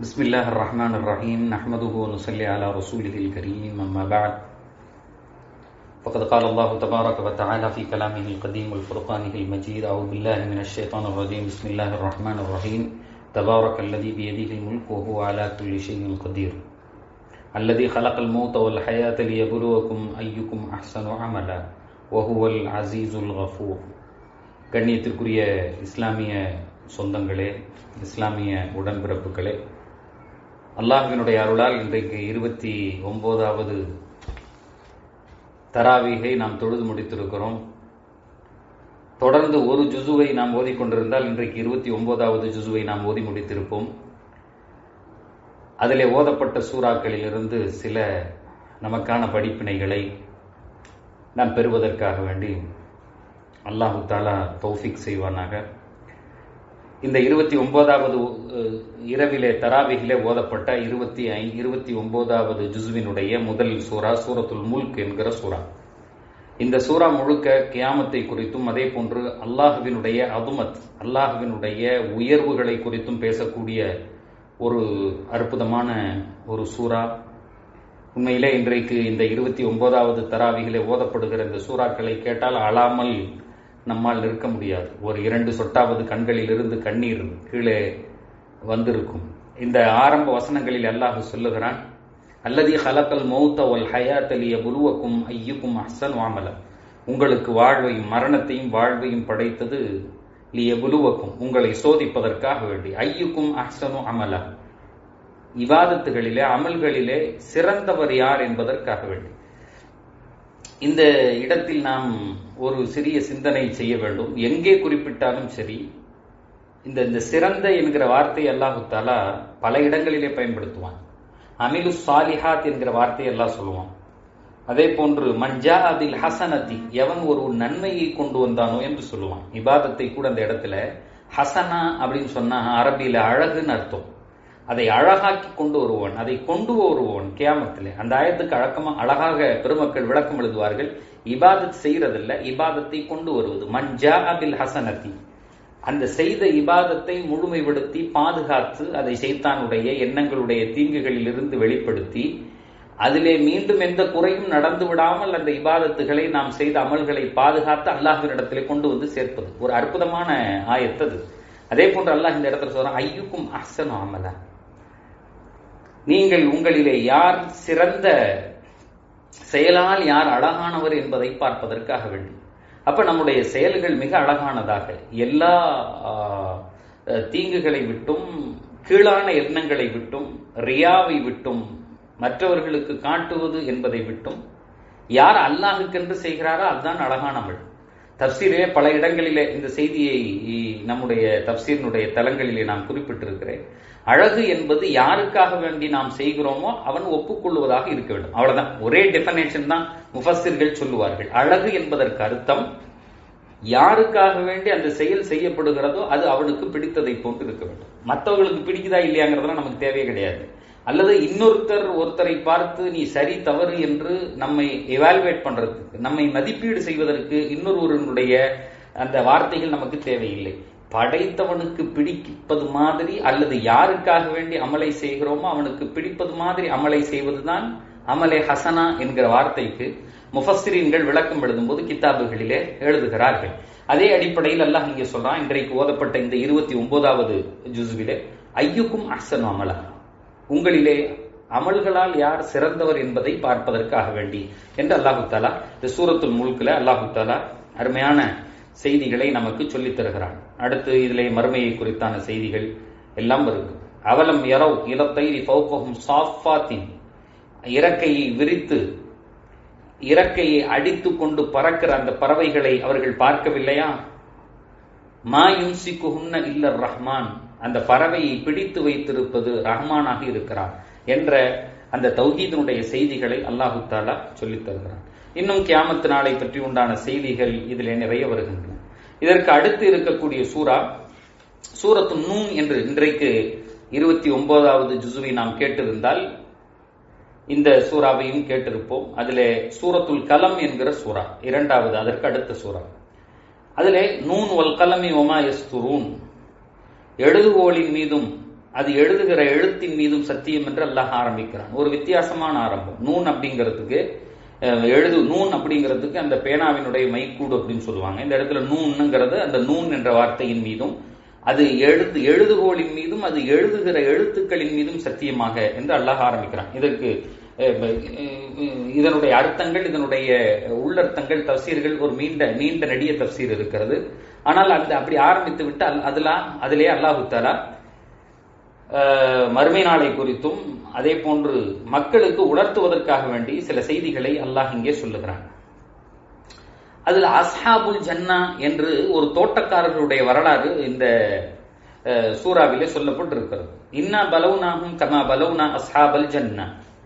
بسم الله الرحمن الرحيم نحمده ونصلي على رسوله الكريم أما بعد فقد قال الله تبارك وتعالى في كلامه القديم والفرقانه المجيد أعوذ بالله من الشيطان الرجيم بسم الله الرحمن الرحيم تبارك الذي بيده الملك وهو على كل شيء قدير الذي خلق الموت والحياة ليبلوكم أيكم أحسن عملا وهو العزيز الغفور கண்ணியத்திற்குரிய இஸ்லாமிய சொந்தங்களே இஸ்லாமிய உடன்பிறப்புகளே அல்லாஹ்வினுடைய அருளால் இன்றைக்கு இருபத்தி ஒன்பதாவது தராவீகை நாம் தொழுது முடித்திருக்கிறோம் தொடர்ந்து ஒரு ஜுசுவை நாம் ஓதிக்கொண்டிருந்தால் இன்றைக்கு இருபத்தி ஒன்பதாவது ஜுசுவை நாம் ஓதி முடித்திருப்போம் அதிலே ஓதப்பட்ட சூறாக்களிலிருந்து சில நமக்கான படிப்பினைகளை நாம் பெறுவதற்காக வேண்டி அல்லாஹு தாலா தௌஃபிக் செய்வானாக இந்த இருபத்தி ஒன்பதாவது இரவிலே தராவிகிலே ஓதப்பட்ட இருபத்தி ஐ இருபத்தி ஒன்பதாவது ஜுசுவினுடைய முதல் சூரா சூரத்துல் முல்க் என்கிற சூரா இந்த சூரா முழுக்க கியாமத்தை குறித்தும் அதே போன்று அல்லாஹுவினுடைய அதுமத் அல்லாஹுவினுடைய உயர்வுகளை குறித்தும் பேசக்கூடிய ஒரு அற்புதமான ஒரு சூறா உண்மையிலே இன்றைக்கு இந்த இருபத்தி ஒன்பதாவது தராவிகளே ஓதப்படுகிற இந்த சூறாக்களை கேட்டால் அழாமல் நம்மால் நிற்க முடியாது ஒரு இரண்டு சொட்டாவது கண்களில் இருந்து கண்ணீர் கீழே வந்திருக்கும் இந்த ஆரம்ப வசனங்களில் அல்லாஹ் சொல்லுகிறான் அல்லதி ஹலக்கல் மௌத்த ஒல் ஹயாத் அலிய புருவக்கும் ஐயுக்கும் அஹ்சன் வாமல உங்களுக்கு வாழ்வையும் மரணத்தையும் வாழ்வையும் படைத்தது லிய புலுவக்கும் உங்களை சோதிப்பதற்காக வேண்டி ஐயுக்கும் அஹ்சனு அமல இவாதத்துகளிலே அமல்களிலே சிறந்தவர் யார் என்பதற்காக வேண்டி இந்த இடத்தில் நாம் ஒரு சிறிய சிந்தனை செய்ய வேண்டும் எங்கே குறிப்பிட்டாலும் சரி இந்த இந்த சிறந்த என்கிற வார்த்தை அல்லாஹு தாலா பல இடங்களிலே பயன்படுத்துவான் அமிலு சாலிஹாத் என்கிற வார்த்தையை எல்லாம் சொல்லுவான் அதே போன்று மஞ்சா அதில் ஹசனதி எவன் ஒரு நன்மையை கொண்டு வந்தானோ என்று சொல்லுவான் இபாதத்தை கூட அந்த இடத்துல ஹசனா அப்படின்னு சொன்னா அரபியில அழகுன்னு அர்த்தம் அதை அழகாக்கி கொண்டு வருவோன் அதை கொண்டு வருவோன் கியாமத்திலே அந்த ஆயத்துக்கு அழக்கமா அழகாக பெருமக்கள் விளக்கம் எழுதுவார்கள் இபாதத் செய்யறதில்ல இபாதத்தை கொண்டு வருவது மஞ்சா அபில் ஹசனதி அந்த செய்த இபாதத்தை முழுமைப்படுத்தி பாதுகாத்து அதை செய்தானுடைய எண்ணங்களுடைய தீங்குகளில் இருந்து வெளிப்படுத்தி அதிலே மீண்டும் எந்த குறையும் நடந்து விடாமல் அந்த இபாதத்துகளை நாம் செய்த அமல்களை பாதுகாத்து அல்லாஹினிடத்திலே கொண்டு வந்து சேர்ப்பது ஒரு அற்புதமான ஆயத்தது அதே போன்று அல்லாஹ் இந்த இடத்துல சொல்றான் ஐயுக்கும் அஹ்சன் அமலா நீங்கள் உங்களிலே யார் சிறந்த செயலால் யார் அழகானவர் என்பதை பார்ப்பதற்காக வேண்டும் அப்ப நம்முடைய செயல்கள் மிக அழகானதாக எல்லா தீங்குகளை விட்டும் கீழான எண்ணங்களை விட்டும் ரியாவை விட்டும் மற்றவர்களுக்கு காட்டுவது என்பதை விட்டும் யார் அல்லாஹுக்கென்று செய்கிறாரோ அதுதான் அழகானவள் தப்சீரே பல இடங்களிலே இந்த செய்தியை நம்முடைய தப்சீரினுடைய தலங்களிலே நான் குறிப்பிட்டிருக்கிறேன் அழகு என்பது யாருக்காக வேண்டி நாம் செய்கிறோமோ அவன் ஒப்புக்கொள்வதாக இருக்க வேண்டும் அவ்வளவுதான் ஒரே டெபனேஷன் தான் முஃபசிர்கள் சொல்லுவார்கள் அழகு என்பதற்கு அர்த்தம் யாருக்காக வேண்டி அந்த செயல் செய்யப்படுகிறதோ அது அவனுக்கு பிடித்ததை போன்று இருக்க வேண்டும் மற்றவர்களுக்கு பிடிக்குதா இல்லையாங்கிறதுலாம் நமக்கு தேவையே கிடையாது அல்லது இன்னொருத்தர் ஒருத்தரை பார்த்து நீ சரி தவறு என்று நம்மை எவால்வேட் பண்றதுக்கு நம்மை மதிப்பீடு செய்வதற்கு இன்னொருவருடைய அந்த வார்த்தைகள் நமக்கு தேவையில்லை படைத்தவனுக்கு பிடிப்பது மாதிரி அல்லது யாருக்காக வேண்டி அமலை செய்கிறோமோ அவனுக்கு பிடிப்பது மாதிரி அமலை செய்வதுதான் அமலே ஹசனா என்கிற வார்த்தைக்கு முஃபஸ்ரீன்கள் விளக்கம் எழுதும்போது கித்தாபுகளிலே எழுதுகிறார்கள் அதே அடிப்படையில் அல்லாஹ் இங்கே சொல்றான் இன்றைக்கு ஓதப்பட்ட இந்த இருபத்தி ஒன்பதாவது ஜுசுவிலே ஐயுக்கும் அஹ்சன் அமலா உங்களிலே அமல்களால் யார் சிறந்தவர் என்பதை பார்ப்பதற்காக வேண்டி என்று அல்லாஹு தாலா இந்த சூரத்துல் முழுக்கில் அல்லாஹு தாலா அருமையான செய்திகளை நமக்கு சொல்லித் தருகிறான் அடுத்து இதிலே மறுமையை குறித்தான செய்திகள் எல்லாம் இருக்கு அவலம் எரவ் இலத்தை பௌப்பகும் சாஃபாத்தின் இறக்கையை விரித்து இறக்கையை அடித்து கொண்டு பறக்கிற அந்த பறவைகளை அவர்கள் பார்க்கவில்லையா மா யுன்சிக்குஹுன்ன இல்லர் ரஹ்மான் அந்த பறவையை பிடித்து வைத்திருப்பது ரஹ்மானாக இருக்கிறான் என்ற அந்த தௌஹீதனுடைய செய்திகளை அல்லாஹு தாலா சொல்லித் தருகிறான் இன்னும் கியாமத்து நாளை பற்றி உண்டான செய்திகள் இதில் நிறைய வருகின்றன இதற்கு அடுத்து இருக்கக்கூடிய சூரா சூரத்து நூன் என்று இன்றைக்கு இருபத்தி ஒன்பதாவது ஜுசுவை நாம் கேட்டிருந்தால் இந்த சூறாவையும் கேட்டிருப்போம் அதிலே சூரத்துல் கலம் என்கிற சூறா இரண்டாவது அதற்கு அடுத்த சூறா அதிலே நூன் வல் கலமி ஒமா எஸ்துரூன் எழுதுகோலின் மீதும் அது எழுதுகிற எழுத்தின் மீதும் சத்தியம் என்று அல்லாஹ் ஆரம்பிக்கிறான் ஒரு வித்தியாசமான ஆரம்பம் நூன் அப்படிங்கிறதுக்கு அஹ், எழுது நூன் அப்படிங்கிறதுக்கு அந்த பேனாவினுடைய மைக்கூடு அப்படின்னு சொல்லுவாங்க இந்த இடத்துல நூன்னுங்கிறது அந்த நூன் என்ற வார்த்தையின் மீதும் அது எழுது எழுதுகோலின் மீதும் அது எழுதுகிற எழுத்துக்களின் மீதும் சத்தியமாக என்று அல்லாஹ் ஆரம்பிக்கிறான் இதற்கு அஹ், அஹ், இதனுடைய அர்த்தங்கள் இதனுடைய உள்ளர்த்தங்கள் தப்சீர்கள் ஒரு நீண்ட நீண்ட நெடிய தப்சீர் இருக்கிறது ஆனால் அந்த அப்படி ஆரம்பித்து விட்டு அல்- அதுலாம் அதிலே அல்லாஹு தாலா அஹ், மறுமை நாளை குறித்தும் அதே போன்று மக்களுக்கு உணர்த்துவதற்காக வேண்டி சில செய்திகளை அல்லாஹ் இங்கே சொல்லுகிறான் அதுல அஸ்ஹாபுல் ஜன்னா என்று ஒரு தோட்டக்காரர்களுடைய வரலாறு இந்த அஹ், சூறாவிலே சொல்லப்பட்டிருக்கிறது இன்னா பலவுனாகும் கமா பலவுனா அஸ்ஹாபல் ஜன்னா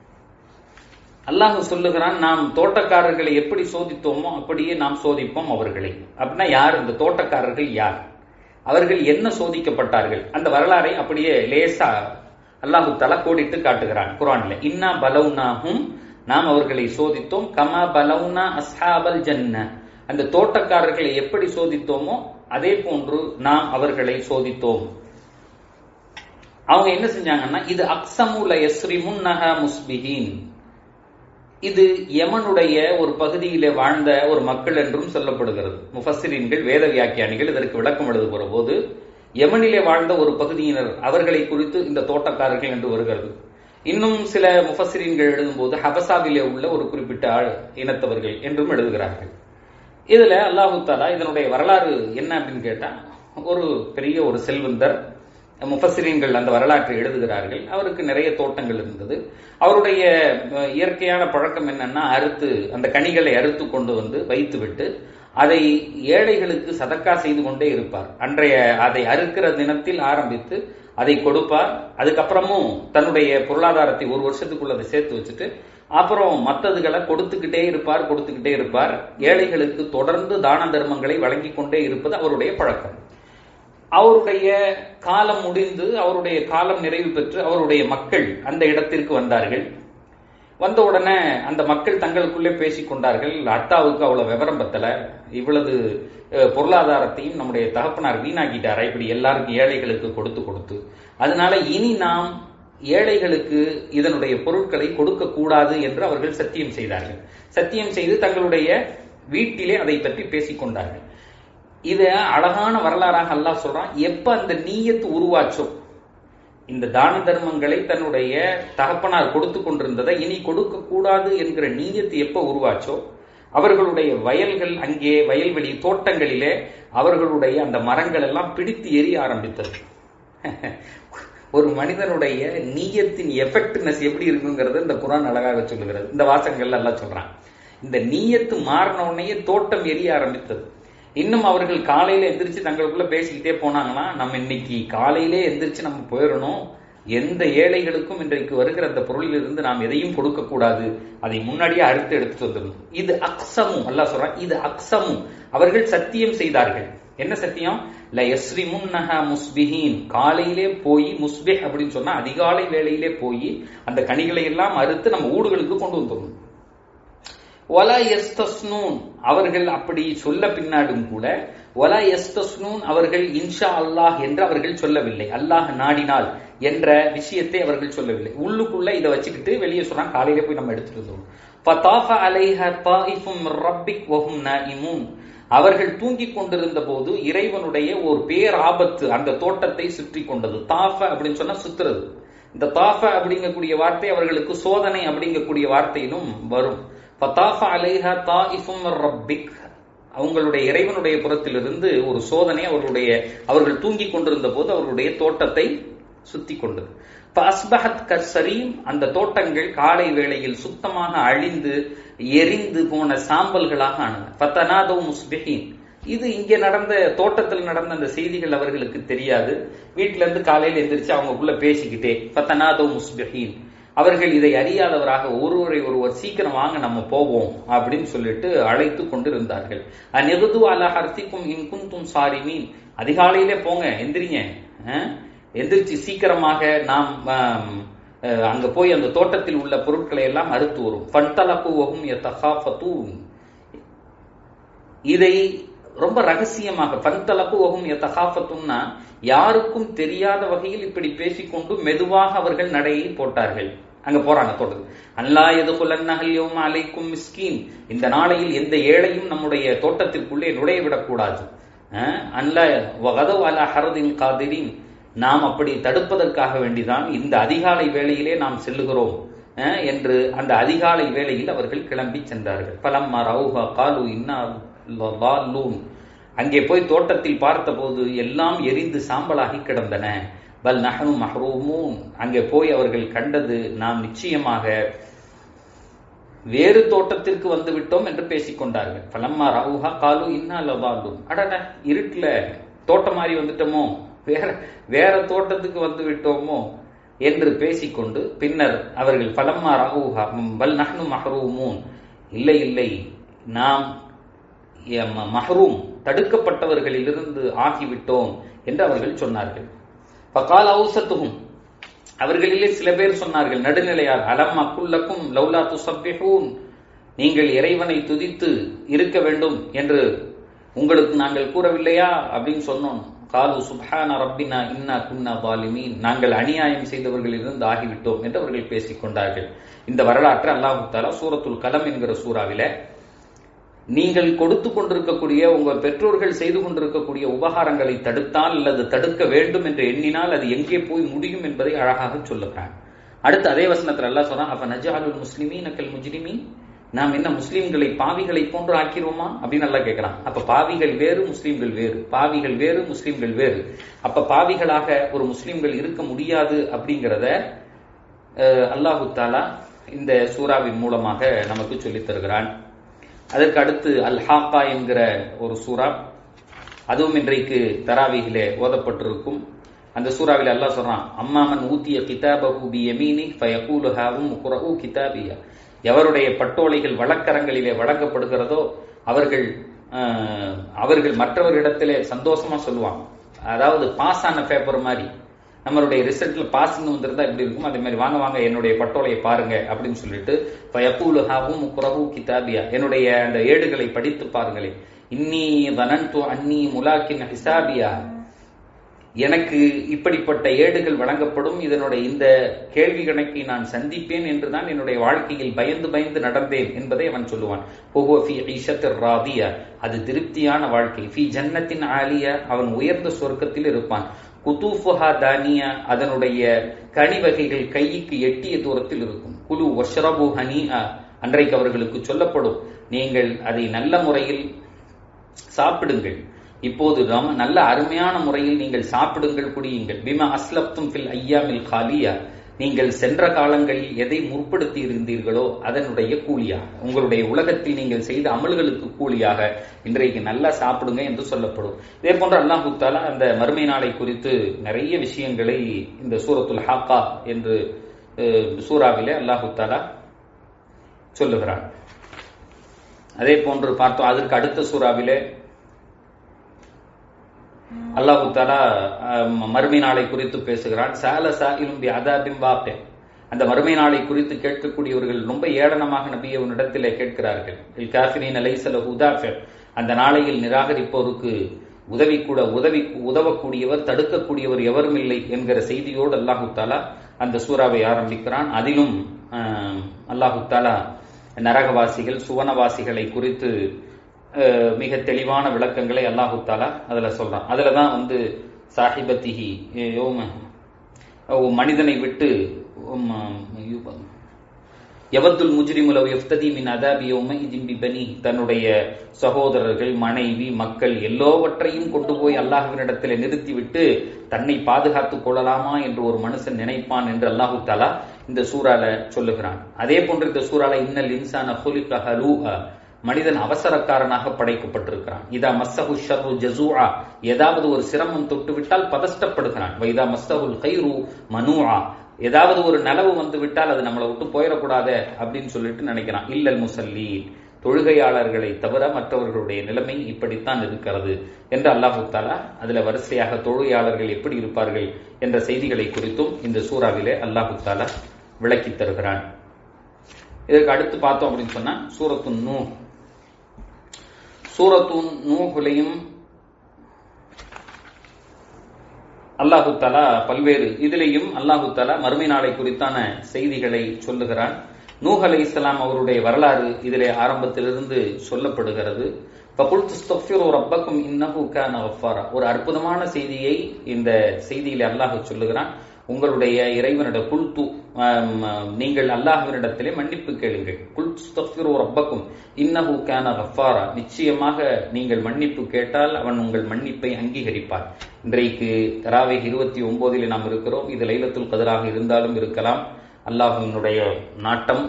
அல்லாஹ் சொல்லுகிறான் நாம் தோட்டக்காரர்களை எப்படி சோதித்தோமோ அப்படியே நாம் சோதிப்போம் அவர்களை அப்படின்னா யார் இந்த தோட்டக்காரர்கள் யார் அவர்கள் என்ன சோதிக்கப்பட்டார்கள் அந்த வரலாறை அப்படியே லேசா அல்லாஹு தலா கோடிட்டு காட்டுகிறான் குரான்ல இன்னா பலவுனாகும் நாம் அவர்களை சோதித்தோம் கமா பலவுனா அஸ்ஹாபல் ஜன்ன அந்த தோட்டக்காரர்களை எப்படி சோதித்தோமோ அதே போன்று நாம் அவர்களை சோதித்தோம் அவங்க என்ன செஞ்சாங்கன்னா இது அக்ஸமுல எஸ்ரிமுன் நஹா முஸ்பிஹீன் இது யமனுடைய ஒரு பகுதியிலே வாழ்ந்த ஒரு மக்கள் என்றும் சொல்லப்படுகிறது முஃபஸ்ஸிரீன்கள் வேத வியாக்கியானிகள் இதற்கு விளக்கம் எழுதுகிற போது யமனிலே வாழ்ந்த ஒரு பகுதியினர் அவர்களை குறித்து இந்த தோட்டக்காரர்கள் என்று வருகிறது இன்னும் சில முஃபஸ்ஸிரீன்கள் எழுதும்போது ஹபசாவிலே உள்ள ஒரு குறிப்பிட்ட ஆள் இனத்தவர்கள் என்றும் எழுதுகிறார்கள் இதுல அல்லாஹு தாலா இதனுடைய வரலாறு என்ன அப்படின்னு கேட்டா ஒரு பெரிய ஒரு செல்வந்தர் முஃபஸ்ஸிரீன்கள் அந்த வரலாற்றை எழுதுகிறார்கள் அவருக்கு நிறைய தோட்டங்கள் இருந்தது அவருடைய அஹ், இயற்கையான பழக்கம் என்னன்னா அறுத்து அந்த கனிகளை அறுத்து கொண்டு வந்து வைத்துவிட்டு அதை ஏழைகளுக்கு சதக்கா செய்து கொண்டே இருப்பார் அன்றைய அதை அறுக்கிற தினத்தில் ஆரம்பித்து அதை கொடுப்பார் அதுக்கப்புறமும் தன்னுடைய பொருளாதாரத்தை ஒரு வருஷத்துக்குள்ள அதை சேர்த்து வச்சுட்டு அப்புறம் மத்ததுகளை கொடுத்துக்கிட்டே இருப்பார் கொடுத்துக்கிட்டே இருப்பார் ஏழைகளுக்கு தொடர்ந்து தான தர்மங்களை வழங்கி கொண்டே இருப்பது அவருடைய பழக்கம் அவருடைய காலம் முடிந்து அவருடைய காலம் நிறைவு பெற்று அவருடைய மக்கள் அந்த இடத்திற்கு வந்தார்கள் வந்த உடனே அந்த மக்கள் தங்களுக்குள்ளே பேசிக் கொண்டார்கள் அத்தாவுக்கு அவ்வளவு விவரம் பத்தல இவ்வளவு அஹ், பொருளாதாரத்தையும் நம்முடைய தகப்பனார் வீணாக்கிட்டாரா இப்படி எல்லாருக்கும் ஏழைகளுக்கு கொடுத்து கொடுத்து அதனால இனி நாம் ஏழைகளுக்கு இதனுடைய பொருட்களை கொடுக்க கூடாது என்று அவர்கள் சத்தியம் செய்தார்கள் சத்தியம் செய்து தங்களுடைய வீட்டிலே அதை பற்றி பேசிக் கொண்டார்கள் இத அழகான வரலாறாக அல்லாஹ் சொல்றான் எப்ப அந்த நீயத்து உருவாச்சோ இந்த தான தர்மங்களை தன்னுடைய தகப்பனார் கொடுத்து கொண்டிருந்ததை இனி கொடுக்க கூடாது என்கிற நீயத்து எப்ப உருவாச்சோ அவர்களுடைய வயல்கள் அங்கே வயல்வெளி தோட்டங்களிலே அவர்களுடைய அந்த மரங்கள் எல்லாம் பிடித்து எரிய ஆரம்பித்தது ஒரு மனிதனுடைய நீயத்தின் எஃபெக்ட்னஸ் எப்படி இருக்குங்கிறது இந்த குரான் அழகாக சொல்லுகிறது இந்த வாசகங்கள்ல எல்லாம் சொல்றான் இந்த நீயத்து மாறின உடனேயே தோட்டம் எரிய ஆரம்பித்தது இன்னும் அவர்கள் காலையில எந்திரிச்சு தங்களுக்குள்ள பேசிக்கிட்டே போனாங்கன்னா நம்ம இன்னைக்கு காலையிலே எந்திரிச்சு நம்ம போயிடணும் எந்த ஏழைகளுக்கும் இன்றைக்கு வருகிற அந்த பொருளில் இருந்து நாம் எதையும் கொடுக்க கூடாது அதை முன்னாடியே அறுத்து எடுத்துட்டு வந்துடணும் இது அக்ஸமும் அல்லாஹ் சொல்றான் இது அக்ஸமும் அவர்கள் சத்தியம் செய்தார்கள் என்ன சத்தியம் ல யஸ்ரிமுன்னஹ முஸ்பிஹீன் காலையிலே போய் முஸ்பிஹ் அப்படின்னு சொன்னா அதிகாலை வேளையிலே போய் அந்த கனிகளை எல்லாம் அறுத்து நம்ம ஊடுகளுக்கு கொண்டு வந்துடணும் ஒலா எஸ்தஸ்னூன் அவர்கள் அப்படி சொல்ல பின்னாடும் கூட ஒலா எஸ்தஸ்னூன் அவர்கள் இன்ஷா அல்லாஹ் என்று அவர்கள் சொல்லவில்லை அல்லாஹ் நாடினால் என்ற விஷயத்தை அவர்கள் சொல்லவில்லை உள்ளுக்குள்ள இதை வச்சுக்கிட்டு வெளியே சொன்னா காலையில போய் நம்ம எடுத்துட்டு வந்தோம் ஃபதாஃப அலைஹ தாயிஃபும் மின் ரப்பிக் வஹும் நாயிமூன் அவர்கள் தூங்கிக் கொண்டிருந்த போது இறைவனுடைய ஒரு பேர் ஆபத்து அந்த தோட்டத்தை சுற்றி கொண்டது தாஃப அப்படின்னு சொன்னா சுத்துறது இந்த தாஃப அப்படிங்கக்கூடிய வார்த்தை அவர்களுக்கு சோதனை அப்படிங்கக்கூடிய வார்த்தையிலும் வரும் ஃபதாஃப அலைஹா தாயிஃபும் மின் ரப்பிக் அவங்களுடைய இறைவனுடைய புறத்திலிருந்து ஒரு சோதனை அவர்களுடைய அவர்கள் தூங்கிக் கொண்டிருந்த போது அவர்களுடைய தோட்டத்தை சுத்தி கொண்டது அஸ்பஹத் கர்சரீம் அந்த தோட்டங்கள் காலை வேளையில் சுத்தமாக அழிந்து எரிந்து போன சாம்பல்களாக ஆனது பத்தனாதோ முஸ்பிஹீன் இது இங்க நடந்த தோட்டத்தில் நடந்த அந்த செய்திகள் அவர்களுக்கு தெரியாது வீட்டுல இருந்து காலையில எந்திரிச்சு அவங்களுக்குள்ள பேசிக்கிட்டே பத்தனாதோ முஸ்பிஹீன் அவர்கள் இதை அறியாதவராக ஒருவரை ஒருவர் சீக்கிரம் வாங்க நம்ம போவோம் அப்படின்னு சொல்லிட்டு அழைத்து கொண்டிருந்தார்கள் அநெகுது அல ஹர்த்திக்கும் இன்குந்தும் சாரி மீன் அதிகாலையிலே போங்க எந்திரிங்க அஹ், எந்திரிச்சு சீக்கிரமாக நாம் ஆம், அஹ், அங்க போய் அந்த தோட்டத்தில் உள்ள பொருட்களை எல்லாம் அறுத்து வரும் ஃபன்தலப்பு வகும் யதகாஃபத்தூன் இதை ரொம்ப ரகசியமாக பந்தலப்புவகும் எத்தகாஃபத்தும்னா யாருக்கும் தெரியாத வகையில் இப்படி பேசிக்கொண்டு மெதுவாக அவர்கள் நடையை போட்டார்கள் அங்க போறாங்க தொடர்ந்து அல்லா எதுகுலன்னஹல் யோம அலைக்கும் மிஸ்கீன் இந்த நாளையில் எந்த ஏழையும் நம்முடைய தோட்டத்திற்குள்ளே நுழைய விடக்கூடாது அல்ல வகதவ் அலா ஹரதின் காதிரின் நாம் அப்படி தடுப்பதற்காக வேண்டிதான் இந்த அதிகாலை வேளையிலே நாம் செல்லுகிறோம் என்று அந்த அதிகாலை வேளையில் அவர்கள் கிளம்பி சென்றார்கள் பலம்மா ரவுஹா காலு இன்னா அங்கே போய் தோட்டத்தில் பார்த்தபோது எல்லாம் எரிந்து சாம்பலாகி கிடந்தன பல் நஹனு மஹ்ரூமூன் அங்கே போய் அவர்கள் கண்டது நாம் நிச்சயமாக வேறு தோட்டத்திற்கு வந்து விட்டோம் என்று பேசிக்கொண்டார்கள் பலம்மா ரவுஹா காலு இன்னா லவாலும் அடட இருட்டுல தோட்டம் மாறி வந்துட்டோமோ வேற வேற தோட்டத்துக்கு வந்து விட்டோமோ என்று பேசிக்கொண்டு பின்னர் அவர்கள் பலம்மா ரவுஹா பல் நஹ்னு மஹ்ரூமூன் இல்லை இல்லை நாம் மஹ்ரூம் தடுக்கப்பட்டவர்களிலிருந்து ஆகிவிட்டோம் என்று அவர்கள் சொன்னார்கள் பகால் அவுசத்துகும் அவர்களிலே சில பேர் சொன்னார்கள் நடுநிலையார் அலம் அக்குல்லக்கும் லவ்லா துசப்பிஹூன் நீங்கள் இறைவனை துதித்து இருக்க வேண்டும் என்று உங்களுக்கு நாங்கள் கூறவில்லையா அப்படின்னு சொன்னோம் காலு சுப்ஹான ரப்பினா இன்னா குன்னா பாலிமீன் நாங்கள் அநியாயம் செய்தவர்கள் இருந்து ஆகிவிட்டோம் என்று அவர்கள் பேசிக் கொண்டார்கள் இந்த வரலாற்று அல்லாஹு தாலா சூரத்துல் கலம் என்கிற சூறாவில நீங்கள் கொடுத்து கொண்டிருக்கக்கூடிய உங்கள் பெற்றோர்கள் செய்து கொண்டிருக்கக்கூடிய உபகாரங்களை தடுத்தால் அல்லது தடுக்க வேண்டும் என்று எண்ணினால் அது எங்கே போய் முடியும் என்பதை அழகாக சொல்லுகிறான் அடுத்து அதே வசனத்தில் அல்லா சொன்னா அப்ப நஜாலுல் முஸ்லிமீ நக்கல் முஜ்ரிமி நாம் என்ன முஸ்லிம்களை பாவிகளை போன்று ஆக்கிருவோமா அப்படின்னு நல்லா கேட்கிறான் அப்ப பாவிகள் வேறு முஸ்லிம்கள் வேறு பாவிகள் வேறு முஸ்லிம்கள் வேறு அப்ப பாவிகளாக ஒரு முஸ்லிம்கள் இருக்க முடியாது அப்படிங்கிறத அல்லாஹு தாலா இந்த சூறாவின் மூலமாக நமக்கு சொல்லித் தருகிறான் அதற்கு அடுத்து அல் ஹாக்கா என்கிற ஒரு சூறா அதுவும் இன்றைக்கு தராவிகிலே ஓதப்பட்டிருக்கும் அந்த சூறாவில் அல்லாஹ் சொல்றான் அம்மாமன் ஊத்திய கிதாபஹு பி யமீனி ஃபயகூலு ஹாவும் குரஹு கிதாபியா எவருடைய பட்டோலைகள் வழக்கரங்களிலே வழங்கப்படுகிறதோ அவர்கள் அவர்கள் மற்றவர்களிடத்திலே சந்தோஷமா சொல்லுவாங்க அதாவது பாஸ் ஆன பேப்பர் மாதிரி நம்மளுடைய ரிசல்ட்ல பாஸ்ன்னு வந்திருந்தா எப்படி இருக்கும் அதே மாதிரி வாங்க வாங்க என்னுடைய பட்டோலையை பாருங்க அப்படின்னு சொல்லிட்டு ஃபயகூலு ஹாவும் குரஹு கிதாபியா என்னுடைய அந்த ஏடுகளை படித்து பாருங்களேன் இன்னி வனன்து அன்னி முலாக்கின் ஹிசாபியா எனக்கு இப்படிப்பட்ட ஏடுகள் வழங்கப்படும் இதனுடைய இந்த கேள்வி கணக்கை நான் சந்திப்பேன் என்றுதான் என்னுடைய வாழ்க்கையில் பயந்து பயந்து நடந்தேன் என்பதை அவன் சொல்லுவான் ராதியா அது திருப்தியான வாழ்க்கை ஃபி ஜன்னத்தின் ஆலியா அவன் உயர்ந்த சொர்க்கத்தில் இருப்பான் குதூஃபுஹா தானியா அதனுடைய கனி வகைகள் கைக்கு எட்டிய தூரத்தில் இருக்கும் குழு ஒஷ்ரபு ஹனியா அன்றைக்கு அவர்களுக்கு சொல்லப்படும் நீங்கள் அதை நல்ல முறையில் சாப்பிடுங்கள் இப்போது நல்ல அருமையான முறையில் நீங்கள் சாப்பிடுங்கள் குடியுங்கள் பிமா அஸ்லப்தும் ஃபில் ஐயாமில் காலியா நீங்கள் சென்ற காலங்களில் எதை முற்படுத்தி இருந்தீர்களோ அதனுடைய கூலியாக உங்களுடைய உலகத்தில் நீங்கள் செய்த அமல்களுக்கு கூலியாக இன்றைக்கு நல்லா சாப்பிடுங்க என்று சொல்லப்படும் இதே போன்று அல்லாஹு தாலா அந்த மறுமை நாளை குறித்து நிறைய விஷயங்களை இந்த சூரத்துல் ஹாக்கா என்று சூறாவிலே அல்லாஹு தாலா சொல்லுகிறான் அதே போன்று பார்த்தோம் அதற்கு அடுத்த சூறாவிலே அல்லாஹு தாலா மறுமை நாளை குறித்து பேசுகிறான் சால சாயிலும் பி அதாபிம் வாப்பே அந்த மறுமை நாளை குறித்து கேட்கக்கூடியவர்கள் ரொம்ப ஏளனமாக நபிய உன்னிடத்திலே கேட்கிறார்கள் காஃபிரின் அலைசல உதாஃபே அந்த நாளையில் நிராகரிப்போருக்கு உதவி கூட உதவி உதவக்கூடியவர் தடுக்கக்கூடியவர் எவரும் இல்லை என்கிற செய்தியோடு அல்லாஹு தாலா அந்த சூறாவை ஆரம்பிக்கிறான் அதிலும் அல்லாஹு தாலா நரகவாசிகள் சுவனவாசிகளை குறித்து மிக தெளிவான விளக்கங்களை அல்லாஹு தாலா அதுல சொல்றான் அதுலதான் வந்து சாஹிபத்திஹி மனிதனை விட்டு எவத்துல் முஜ்ரிமுலவ் எஃப்ததி மின் அதாபியோமை இதிம்பி பனி தன்னுடைய சகோதரர்கள் மனைவி மக்கள் எல்லோவற்றையும் கொண்டு போய் அல்லாஹுவினிடத்தில் நிறுத்திவிட்டு தன்னை பாதுகாத்துக் கொள்ளலாமா என்று ஒரு மனுஷன் நினைப்பான் என்று அல்லாஹு தாலா இந்த சூறால சொல்லுகிறான் அதே போன்று இந்த சூறால இன்னல் இன்சான மனிதன் அவசரக்காரனாக படைக்கப்பட்டிருக்கிறான் இதா மஸ்ஸஹு ஷர்ரு ஜசூஆ ஏதாவது ஒரு சிரமம் தொட்டுவிட்டால் பதஷ்டப்படுகிறான் வைதா மஸ்ஸஹுல் கைரு மனூஆ ஏதாவது ஒரு நலவு வந்து விட்டால் அது நம்மளை விட்டு போயிடக்கூடாது அப்படின்னு சொல்லிட்டு நினைக்கிறான் இல்லல் முசல்லி தொழுகையாளர்களை தவிர மற்றவர்களுடைய நிலைமை இப்படித்தான் இருக்கிறது என்று அல்லாஹு தாலா அதுல வரிசையாக தொழுகையாளர்கள் எப்படி இருப்பார்கள் என்ற செய்திகளை குறித்தும் இந்த சூறாவிலே அல்லாஹு தாலா விளக்கி தருகிறான் இதற்கு அடுத்து பார்த்தோம் அப்படின்னு சொன்னா சூரத்து நூ சூரத்துன் நூகுலையும் அல்லாஹு தலா பல்வேறு இதிலேயும் அல்லாஹு தலா மறுமை நாளை குறித்தான செய்திகளை சொல்லுகிறான் நூஹ் அலை இஸ்லாம் அவருடைய வரலாறு இதிலே ஆரம்பத்திலிருந்து சொல்லப்படுகிறது ரப்பக்கும் இன்னஹு கான கஃபாரா ஒரு அற்புதமான செய்தியை இந்த செய்தியில அல்லாஹ் சொல்லுகிறான் உங்களுடைய இறைவனிட குல்து நீங்கள் அல்லாஹ்வினிடத்திலே மன்னிப்பு கேளுங்கள் குல்துஸ்தஃபிரு ரப்பக்கும் இன்னஹு கான கஃபாரா நிச்சயமாக நீங்கள் மன்னிப்பு கேட்டால் அவன் உங்கள் மன்னிப்பை அங்கீகரிப்பார் இன்றைக்கு தராவை இருபத்தி ஒன்பதில் நாம் இருக்கிறோம் இது லைலத்துல் கதராக இருந்தாலும் இருக்கலாம் அல்லாஹினுடைய நாட்டம்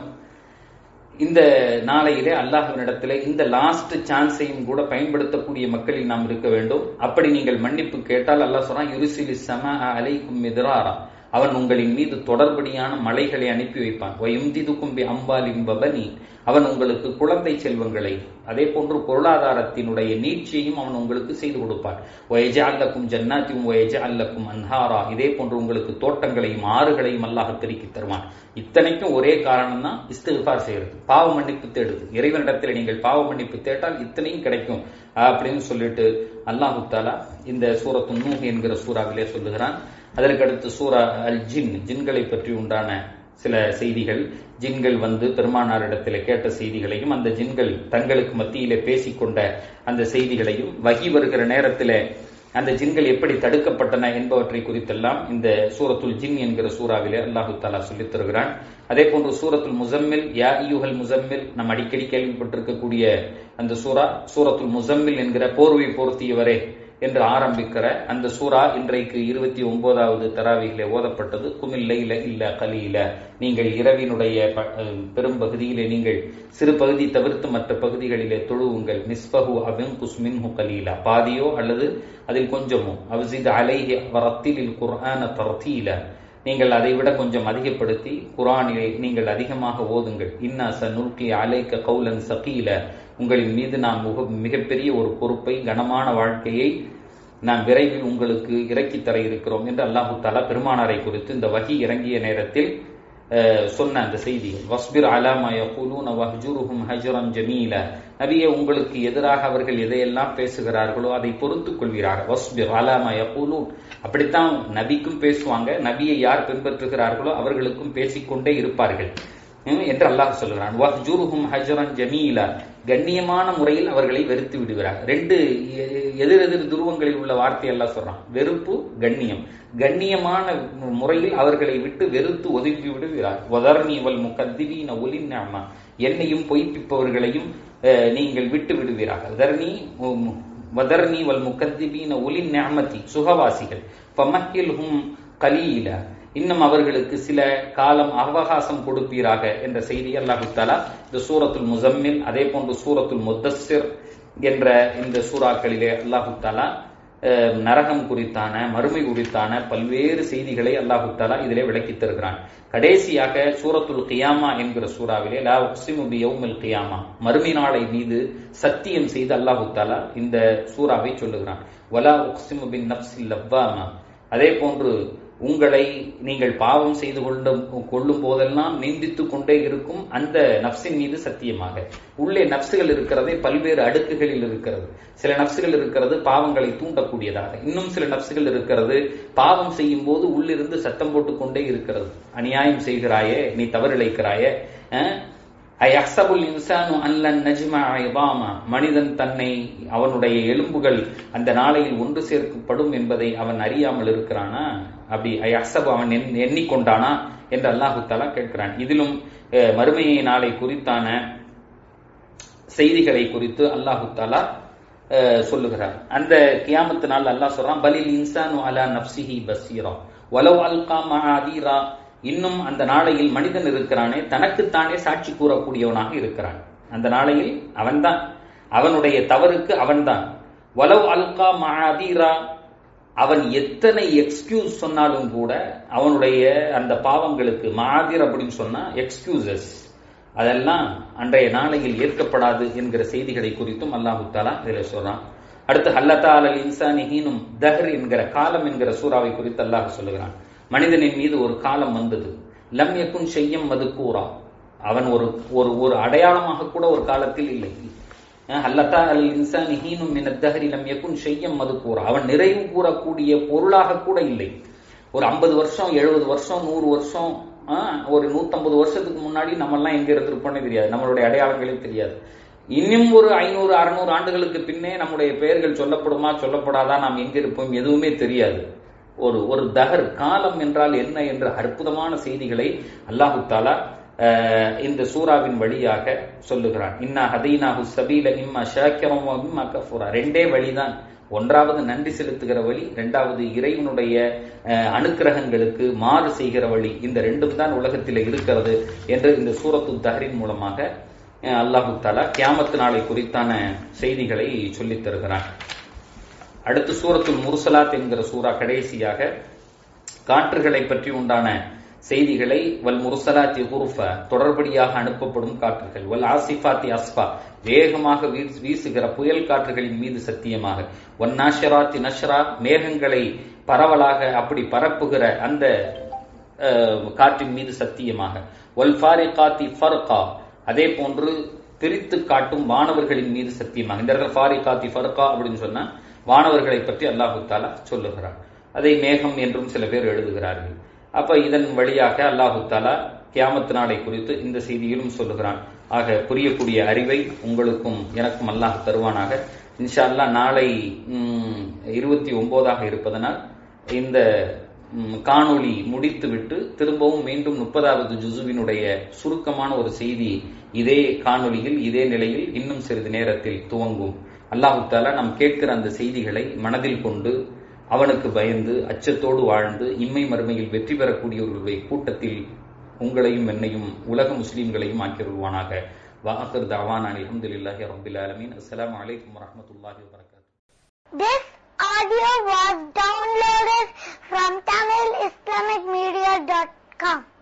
இந்த நாளையிலே அல்லாஹ்வினிடத்திலே இந்த லாஸ்ட் சான்ஸையும் கூட பயன்படுத்தக்கூடிய மக்களில் நாம் இருக்க வேண்டும் அப்படி நீங்கள் மன்னிப்பு கேட்டால் அல்லாஹ் சொல்றான் யுரிசிலி சம அலைக்கும் எதிராரா அவன் உங்களின் மீது தொடர்படியான மலைகளை அனுப்பி வைப்பான் வயுந்திதுக்கும் பி அம்பாலின் பபனி அவன் உங்களுக்கு குழந்தை செல்வங்களை அதே போன்று பொருளாதாரத்தினுடைய நீட்சியையும் அவன் உங்களுக்கு செய்து கொடுப்பான் வயஜ அல்லக்கும் ஜன்னாத்தியும் வயஜ அல்லக்கும் அன்ஹாரா இதே போன்று உங்களுக்கு தோட்டங்களையும் ஆறுகளையும் அல்லாஹ் திருக்கி தருவான் இத்தனைக்கும் ஒரே காரணம் தான் இஸ்திஃபார் செய்யறது பாவ மன்னிப்பு தேடுது இறைவனிடத்தில் நீங்கள் பாவ மன்னிப்பு தேட்டால் இத்தனையும் கிடைக்கும் அப்படின்னு சொல்லிட்டு அல்லாஹு தாலா இந்த சூரத்து நூஹ் என்கிற சூறாவிலே சொல்லுகிறான் அதற்கு அடுத்து சூரா அல் ஜின் ஜின்களை பற்றி உண்டான சில செய்திகள் ஜின்கள் வந்து பெருமானாரிடத்தில் கேட்ட செய்திகளையும் அந்த ஜின்கள் தங்களுக்கு மத்தியிலே பேசிக்கொண்ட அந்த செய்திகளையும் வகி வருகிற நேரத்தில் அந்த ஜின்கள் எப்படி தடுக்கப்பட்டன என்பவற்றை குறித்தெல்லாம் இந்த சூரத்துல் ஜின் என்கிற சூறாவிலே அல்லாஹு தாலா சொல்லித் தருகிறான் அதே போன்று சூரத்துல் முசம்மில் யா யூஹல் முசம்மில் நம் அடிக்கடி கேள்விப்பட்டிருக்கக்கூடிய அந்த சூரா சூரத்துல் முசம்மில் என்கிற போர்வை பொருத்தியவரே என்று ஆரம்பிக்கிற அந்த சூரா இன்றைக்கு இருபத்தி ஒன்பதாவது தராவிகளே ஓதப்பட்டது குமில்லைல இல்ல கலியில நீங்கள் இரவினுடைய பெரும் பகுதியிலே நீங்கள் சிறு பகுதி தவிர்த்து மற்ற பகுதிகளிலே தொழுவுங்கள் நிஸ்பகு அபிங்குஸ் மின்ஹு கலீலா பாதியோ அல்லது அதில் கொஞ்சமோ அவசித் அலைஹி வரத்தில் குர்ஆன தர்த்தீல நீங்கள் அதை விட கொஞ்சம் அதிகப்படுத்தி குரானிலே நீங்கள் அதிகமாக ஓதுங்கள் இன்னா சனுல்கி அலைக்க கௌலன் சகீல உங்களின் மீது நாம் மிகப்பெரிய ஒரு பொறுப்பை கனமான வாழ்க்கையை நாம் விரைவில் உங்களுக்கு இறக்கி தர இருக்கிறோம் என்று அல்லாஹு தாலா பெருமானாரை குறித்து இந்த வகி இறங்கிய நேரத்தில் சொன்ன அந்த செய்திகள் வஸ்பிர் அலாமா யகூலூன வஹ்ஜுருஹும் ஹஜ்ரன் ஜமீல நபியே உங்களுக்கு எதிராக அவர்கள் எதையெல்லாம் பேசுகிறார்களோ அதை பொறுத்துக் கொள்வீராக வஸ்பிர் அலாமா யகூலூன் அப்படித்தான் நபிக்கும் பேசுவாங்க நபியை யார் பின்பற்றுகிறார்களோ அவர்களுக்கும் பேசிக்கொண்டே இருப்பார்கள் என்று அல்லாஹ் சொல்கிறான் வஹ்ஜுருஹும் ஹஜ்ரன் ஜமீலா கண்ணியமான முறையில் அவர்களை வெறுத்து விடுகிறார் ரெண்டு எதிர் எதிர் துருவங்களில் உள்ள வார்த்தை எல்லாம் சொல்றான் வெறுப்பு கண்ணியம் கண்ணியமான முறையில் அவர்களை விட்டு வெறுத்து ஒதுக்கி விடுகிறார் வதர்னி வல் முகத்திவீன ஒலின் நாமா என்னையும் பொய்ப்பிப்பவர்களையும் நீங்கள் விட்டு விடுவீராக தர்னி வதர்னி வல் முகத்திபீன ஒலின் நாமதி சுகவாசிகள் பமக்கில் ஹும் கலீல இன்னும் அவர்களுக்கு சில காலம் அவகாசம் கொடுப்பீராக என்ற செய்தி அல்லாஹு தாலா இந்த சூரத்துல் முசம்மில் அதே போன்று சூரத்துல் முத்தஸ்ஸிர் என்ற இந்த சூறாக்களிலே அல்லாஹு தாலா நரகம் குறித்தான மறுமை குறித்தான பல்வேறு செய்திகளை அல்லாஹு தாலா இதிலே விளக்கி தருகிறான் கடைசியாக சூரத்துல் கியாமா என்கிற சூறாவிலே லா உக்சிமு பி யௌமில் கியாமா மறுமை நாளை மீது சத்தியம் செய்து அல்லாஹு தாலா இந்த சூறாவை சொல்லுகிறான் வலா உக்சிமு பின் நப்சில் லவ்வாமா அதே போன்று உங்களை நீங்கள் பாவம் செய்து கொண்டும் கொள்ளும் போதெல்லாம் நிந்தித்து கொண்டே இருக்கும் அந்த நப்சின் மீது சத்தியமாக உள்ளே நப்சுகள் இருக்கிறதே பல்வேறு அடுக்குகளில் இருக்கிறது சில நப்சுகள் இருக்கிறது பாவங்களை தூண்டக்கூடியதாக இன்னும் சில நப்சுகள் இருக்கிறது பாவம் செய்யும் போது உள்ளிருந்து சத்தம் போட்டுக் கொண்டே இருக்கிறது அநியாயம் செய்கிறாயே நீ தவறிழைக்கிறாயே அயஹ்சபுல் இன்சானு அல்லன் நஜ்மா இதாமா மனிதன் தன்னை அவனுடைய எலும்புகள் அந்த நாளையில் ஒன்று சேர்க்கப்படும் என்பதை அவன் அறியாமல் இருக்கிறானா அப்படி அயஹ்சபு அவன் எண்ணிக்கொண்டானா என்று அல்லாஹு தாலா கேட்கிறான் இதிலும் மறுமையை நாளை குறித்தான செய்திகளை குறித்து அல்லாஹு தாலா சொல்லுகிறார் அந்த கியாமத்து நாள் அல்லாஹ் சொல்றான் பலில் இன்சானு அலா நப்சிஹி பசீரா வலவ் அல்கா மஹாதீரா இன்னும் அந்த நாளையில் மனிதன் இருக்கிறானே தனக்குத்தானே சாட்சி கூறக்கூடியவனாக இருக்கிறான் அந்த நாளையில் அவன்தான் அவனுடைய தவறுக்கு அவன்தான் வலவ் அல்கா மஹாதீரா அவன் எத்தனை எக்ஸ்கியூஸ் சொன்னாலும் கூட அவனுடைய அந்த பாவங்களுக்கு மாதிர் அப்படின்னு சொன்னா எக்ஸ்கியூசஸ் அதெல்லாம் அன்றைய நாளையில் ஏற்கப்படாது என்கிற செய்திகளை குறித்தும் அல்லாஹு தாலா இதில் சொல்றான் அடுத்து ஹல்லத்தா அலல் இன்சானி ஹீனும் தஹர் என்கிற காலம் என்கிற சூறாவை குறித்து அல்லாஹ் சொல்லுகிறான் மனிதனின் மீது ஒரு காலம் வந்தது லம் யக்குன் செய்யம் மது கூறா அவன் ஒரு ஒரு ஒரு அடையாளமாக கூட ஒரு காலத்தில் இல்லை அல்லத்தா அல் இன்சானி ஹீனும் மின தஹரி லம் யகுன் ஷையம் மதுக்கூர் அவன் நிறைவு கூறக்கூடிய பொருளாக கூட இல்லை ஒரு ஐம்பது வருஷம் எழுபது வருஷம் நூறு வருஷம் ஆஹ், ஒரு நூத்தம்பது வருஷத்துக்கு முன்னாடி நம்ம எல்லாம் எங்க இருந்திருப்போம்னே தெரியாது நம்மளுடைய அடையாளங்களே தெரியாது இன்னும் ஒரு ஐநூறு அறுநூறு ஆண்டுகளுக்கு பின்னே நம்முடைய பெயர்கள் சொல்லப்படுமா சொல்லப்படாதா நாம் எங்க இருப்போம் எதுவுமே தெரியாது ஒரு ஒரு தகர் காலம் என்றால் என்ன என்ற அற்புதமான செய்திகளை அல்லாஹு தாலா அஹ், இந்த சூறாவின் வழியாக சொல்லுகிறான் இன்னா ஹதீனாஹு சபீல இம்மா ஷாக்கிரம் இம்மா கஃபூரா ரெண்டே வழிதான் ஒன்றாவது நன்றி செலுத்துகிற வழி இரண்டாவது இறைவனுடைய அஹ், அனுக்கிரகங்களுக்கு மாறு செய்கிற வழி இந்த ரெண்டும் தான் உலகத்தில் இருக்கிறது என்று இந்த சூரத்து தஹரின் மூலமாக அஹ், அல்லாஹு தாலா கியாமத்து நாளை குறித்தான செய்திகளை சொல்லித் தருகிறான் அடுத்து சூரத்துல் முர்சலாத் என்கிற சூரா கடைசியாக காற்றுகளை பற்றி உண்டான செய்திகளை வல் முர்சலாத்தி குருஃப தொடர்படியாக அனுப்பப்படும் காற்றுகள் வல் ஆசிஃபாத்தி அஸ்பா வேகமாக வீசு- வீசுகிற புயல் காற்றுகளின் மீது சத்தியமாக வன் நாஷராத்தி நஷ்ரா மேகங்களை பரவலாக அப்படி பரப்புகிற அந்த அஹ், காற்றின் மீது சத்தியமாக வல் ஃபாரிகாத்தி ஃபர்கா அதே போன்று பிரித்து காட்டும் வானவர்களின் மீது சத்தியமாக இந்த இடத்துல ஃபாரிகாத்தி ஃபர்கா அப்படின்னு சொன்னா வானவர்களை பற்றி அல்லாஹு தாலா சொல்லுகிறார் அதை மேகம் என்றும் சில பேர் எழுதுகிறார்கள் அப்ப இதன் வழியாக அல்லாஹு தாலா கியாமத்து நாளை குறித்து இந்த செய்தியிலும் சொல்லுகிறான் ஆக புரியக்கூடிய அறிவை உங்களுக்கும் எனக்கும் அல்லாஹ் தருவானாக இன்ஷா அல்லாஹ் நாளை ம், இருபத்தி ஒன்பதாக இருப்பதனால் இந்த ம், காணொளி முடித்துவிட்டு திரும்பவும் மீண்டும் முப்பதாவது ஜுசுவினுடைய சுருக்கமான ஒரு செய்தி இதே காணொளியில் இதே நிலையில் இன்னும் சிறிது நேரத்தில் துவங்கும் அல்லாஹு தாலா நாம் கேட்கிற அந்த செய்திகளை மனதில் கொண்டு அவனுக்கு பயந்து அச்சத்தோடு வாழ்ந்து இம்மை மறுமையில் வெற்றி பெறக்கூடியவர்களுடைய கூட்டத்தில் உங்களையும் என்னையும் உலக முஸ்லீம்களையும் ஆக்கிடுவானாக வாஹர் தாவான் அலமதுல்லாஹி ரபில் ஆலமீன் அஸ்ஸலாமு அலைக்கும் வரஹ்மத்துல்லாஹி வபரகாத்துஹு This audio was downloaded from TamilIslamicMedia.com.